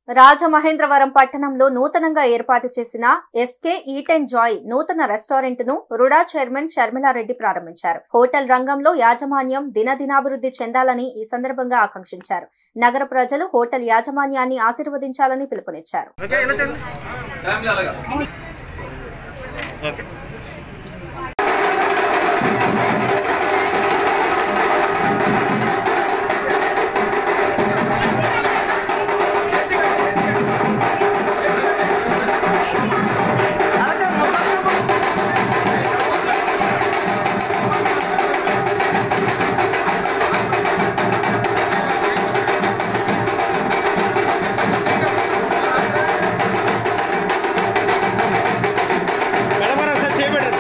రాజమహేంద్రవరం పట్టణంలో నూతనంగా ఏర్పాటు చేసిన ఎస్కే ఈట్ అండ్ జాయ్ నూతన రెస్టారెంట్ ను రుడా చైర్మన్ షర్మిలారెడ్డి ప్రారంభించారు హోటల్ రంగంలో యాజమాన్యం దినదినాభివృద్ధి చెందాలని ఈ సందర్భంగా ఆకాంక్షించారు నగర ప్రజలు హోటల్ యాజమాన్యాన్ని ఆశీర్వదించాలని పిలుపునిచ్చారు ఫ్యామిలీ అలాగా మేడం గారు ఒకసారి చేయబెట్టండి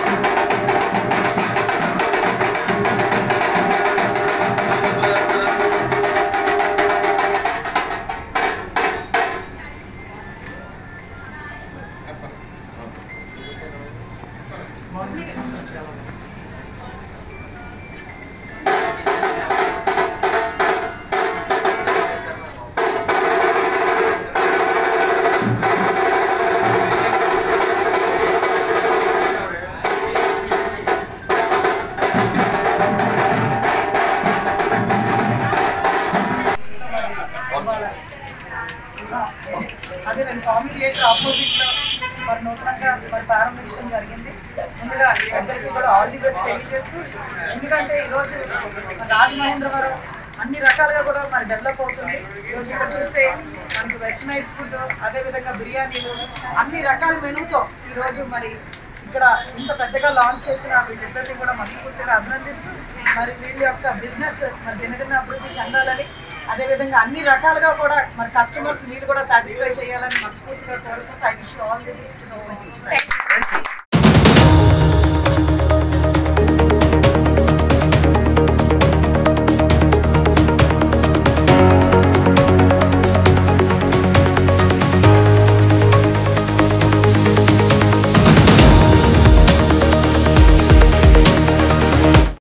అదే నేను స్వామి థియేటర్ ఆపోజిట్ లో మరి నూతనంగా మరి ప్రారంభించడం జరిగింది ముందుగా అందరికీ కూడా ఆల్ ది బెస్ట్ తెలియజేస్తూ ఎందుకంటే ఈరోజు మన రాజమహేంద్రవరం అన్ని రకాలుగా కూడా మరి డెవలప్ అవుతుంది ఈరోజు ఇక్కడ చూస్తే మనకి వెస్టర్నైజ్ ఫుడ్ అదేవిధంగా బిర్యానీలు అన్ని రకాల మెనూతో ఈరోజు మరి ఇక్కడ ఇంత పెద్దగా లాంచ్ చేసిన వీళ్ళిద్దరిని కూడా మనస్ఫూర్తిగా అభినందిస్తూ మరి వీళ్ళ యొక్క బిజినెస్ మరి దినదిన అభివృద్ధి చెందాలని అదేవిధంగా అన్ని రకాలుగా కూడా మరి కస్టమర్స్ మీరు కూడా సాటిస్ఫై చేయాలని మనస్ఫూర్తిగా కోరుకుంటూ I wish all the best